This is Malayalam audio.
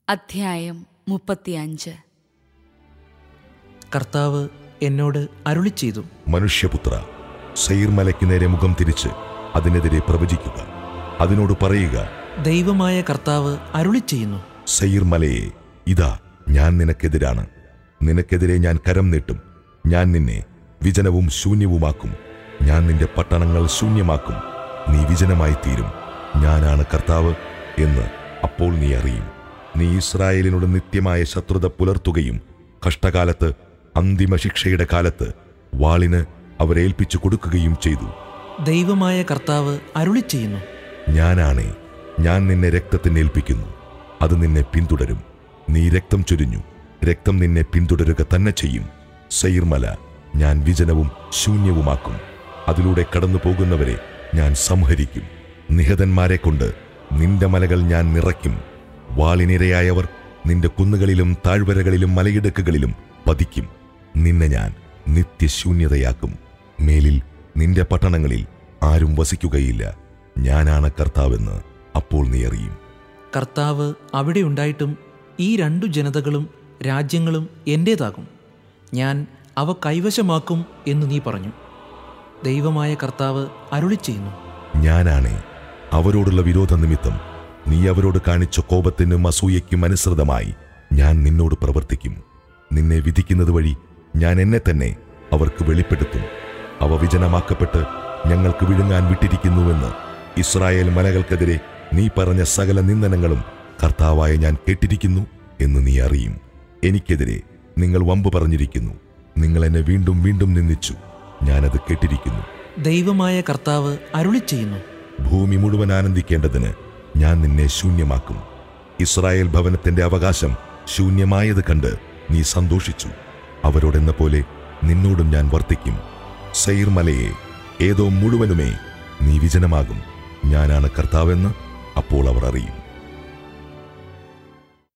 അധ്യായം മുപ്പത്തിയഞ്ച് കർത്താവ് എന്നോട് അരുളി ചെയ്തു മനുഷ്യപുത്ര സെയിർ മലയ്ക്ക് നേരെ മുഖം തിരിച്ച് അതിനെതിരെ പ്രവചിക്കുക അതിനോട് പറയുക ദൈവമായ കർത്താവ് അരുളി ചെയ്യുന്നു സെയിർ മലയെ ഇതാ ഞാൻ നിനക്കെതിരാണ് നിനക്കെതിരെ ഞാൻ കരം നീട്ടും ഞാൻ നിന്നെ വിജനവും ശൂന്യവുമാക്കും ഞാൻ നിന്റെ പട്ടണങ്ങൾ ശൂന്യമാക്കും നീ വിജനമായി തീരും ഞാനാണ് കർത്താവ് എന്ന് അപ്പോൾ നീ അറിയും നീ ഇസ്രായേലിനോട് നിത്യമായ ശത്രുത പുലർത്തുകയും കഷ്ടകാലത്ത് അന്തിമ ശിക്ഷയുടെ കാലത്ത് വാളിന് അവരേൽപ്പിച്ചു കൊടുക്കുകയും ചെയ്തു ദൈവമായ കർത്താവ് അരുളി ചെയ്യുന്നു ഞാനാണേ ഞാൻ നിന്നെ രക്തത്തിന് ഏൽപ്പിക്കുന്നു അത് നിന്നെ പിന്തുടരും നീ രക്തം ചൊരിഞ്ഞു രക്തം നിന്നെ പിന്തുടരുക തന്നെ ചെയ്യും സൈർമല ഞാൻ വിജനവും ശൂന്യവുമാക്കും അതിലൂടെ കടന്നു പോകുന്നവരെ ഞാൻ സംഹരിക്കും നിഹതന്മാരെ കൊണ്ട് നിന്റെ മലകൾ ഞാൻ നിറയ്ക്കും വാളിനിരയായവർ നിന്റെ കുന്നുകളിലും താഴ്വരകളിലും മലയിടുക്കുകളിലും പതിക്കും നിന്നെ ഞാൻ നിത്യശൂന്യതയാക്കും മേലിൽ നിന്റെ പട്ടണങ്ങളിൽ ആരും വസിക്കുകയില്ല ഞാനാണ് കർത്താവെന്ന് അപ്പോൾ നീ അറിയും കർത്താവ് അവിടെ ഉണ്ടായിട്ടും ഈ രണ്ടു ജനതകളും രാജ്യങ്ങളും എൻ്റേതാകും ഞാൻ അവ കൈവശമാക്കും എന്ന് നീ പറഞ്ഞു ദൈവമായ കർത്താവ് അരുളി ചെയ്യുന്നു ഞാനാണേ അവരോടുള്ള വിരോധ നിമിത്തം നീ അവരോട് കാണിച്ച കോപത്തിനും അസൂയയ്ക്കും അനുസൃതമായി ഞാൻ നിന്നോട് പ്രവർത്തിക്കും നിന്നെ വിധിക്കുന്നത് വഴി ഞാൻ എന്നെ തന്നെ അവർക്ക് വെളിപ്പെടുത്തും അവ വിജനമാക്കപ്പെട്ട് ഞങ്ങൾക്ക് വിഴുങ്ങാൻ വിട്ടിരിക്കുന്നുവെന്ന് ഇസ്രായേൽ മലകൾക്കെതിരെ നീ പറഞ്ഞ സകല നിന്ദനങ്ങളും കർത്താവായ ഞാൻ കേട്ടിരിക്കുന്നു എന്ന് നീ അറിയും എനിക്കെതിരെ നിങ്ങൾ വമ്പ് പറഞ്ഞിരിക്കുന്നു നിങ്ങൾ എന്നെ വീണ്ടും വീണ്ടും നിന്ദിച്ചു ഞാനത് കേട്ടിരിക്കുന്നു ദൈവമായ കർത്താവ് അരുളി ചെയ്യുന്നു ഭൂമി മുഴുവൻ ആനന്ദിക്കേണ്ടതിന് ഞാൻ നിന്നെ ശൂന്യമാക്കും ഇസ്രായേൽ ഭവനത്തിന്റെ അവകാശം ശൂന്യമായത് കണ്ട് നീ സന്തോഷിച്ചു അവരോടെന്ന പോലെ നിന്നോടും ഞാൻ വർത്തിക്കും സൈർ മലയെ ഏതോ മുഴുവനുമേ നീ വിജനമാകും ഞാനാണ് കർത്താവെന്ന് അപ്പോൾ അവർ അറിയും